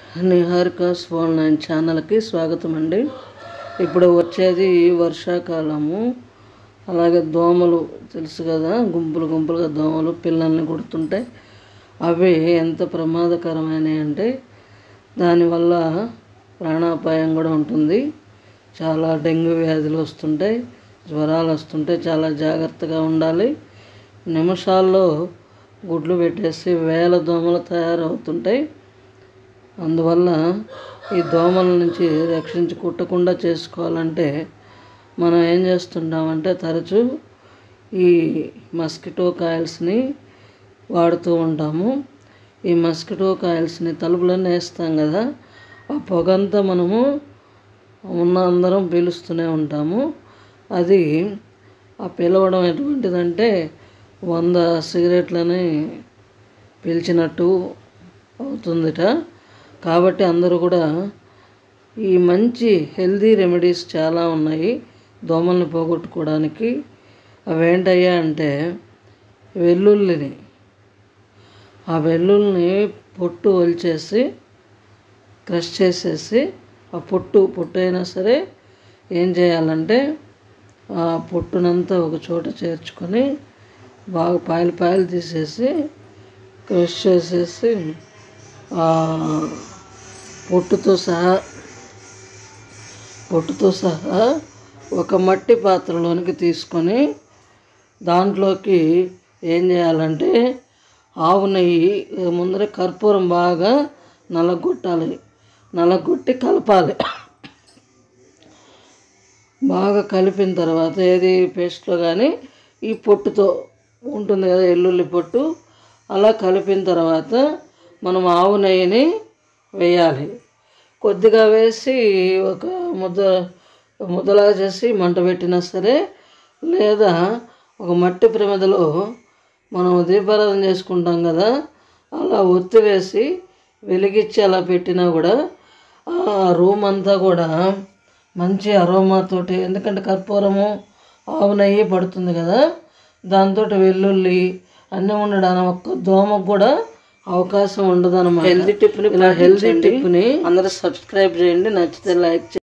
నిహారికాస్ world nine ఛానల్కి స్వాగతం అండి ఇప్పుడు వచ్చేది వర్షాకాలము అలాగే దోమలు తెలుసు కదా గుంపులు గుంపులుగా దోమలు పిల్లల్ని కుడుతుంటాయి అవి ఎంత ప్రమాదకరమైనవి అంటే దానివల్ల ప్రాణాపాయం కూడా ఉంటుంది చాలా డెంగ్యూ వ్యాధులు వస్తుంటాయి జ్వరాలు వస్తుంటాయి చాలా జాగ్రత్తగా ఉండాలి నిమిషాల్లో గుడ్లు పెట్టేసి వేల దోమలు తయారవుతుంటాయి అందువల్ల ఈ దోమల నుంచి రక్షించి కుట్టకుండా చేసుకోవాలంటే మనం ఏం చేస్తుంటామంటే తరచూ ఈ మస్కిటో కాయిల్స్ని వాడుతూ ఉంటాము ఈ మస్కిటో కాయిల్స్ని తలుపులన్నీ వేస్తాం కదా ఆ పొగంతా మనము ఉన్న అందరం పీలుస్తూనే ఉంటాము అది ఆ పిలవడం ఎటువంటిదంటే వంద సిగరెట్లని పీల్చినట్టు అవుతుందిట కాబట్టి అందరూ కూడా ఈ మంచి హెల్దీ రెమెడీస్ చాలా ఉన్నాయి దోమల్ని పోగొట్టుకోవడానికి అవి ఏంటయ్యా అంటే వెల్లుల్లిని ఆ వెల్లుల్ని పొట్టు ఒలిచేసి క్రష్ చేసేసి ఆ పొట్టు పొట్టు అయినా సరే ఏం చేయాలంటే ఆ పొట్టునంతా ఒక చోట చేర్చుకొని బాగా పాయలు పాయలు తీసేసి క్రష్ చేసేసి ఆ పొట్టుతో సహా పొట్టుతో సహా ఒక మట్టి పాత్రలోనికి తీసుకొని దాంట్లోకి ఏం చేయాలంటే ఆవు నెయ్యి ముందర కర్పూరం బాగా నలగొట్టాలి నలగొట్టి కలపాలి బాగా కలిపిన తర్వాత ఏది పేస్ట్లో కానీ ఈ పొట్టుతో ఉంటుంది కదా ఎల్లుల్లి పొట్టు అలా కలిపిన తర్వాత మనం ఆవు నెయ్యిని వేయాలి కొద్దిగా వేసి ఒక ముద్ద ముద్దలా చేసి మంట పెట్టినా సరే లేదా ఒక మట్టి ప్రమిదలో మనం దీపారాధన చేసుకుంటాం కదా అలా ఒత్తి వేసి వెలిగించి అలా పెట్టినా కూడా ఆ రూమ్ అంతా కూడా మంచి అరోమాతోటి ఎందుకంటే కర్పూరము ఆవు నెయ్యి పడుతుంది కదా దాంతో వెల్లుల్లి అన్నీ ఉండడానికి ఒక్క దోమకు కూడా అవకాశం ఉండదు అనమాట హెల్దీ టిప్ని ఇలా హెల్దీ టిప్ని అందరూ సబ్స్క్రైబ్ చేయండి నచ్చితే లైక్ చేయండి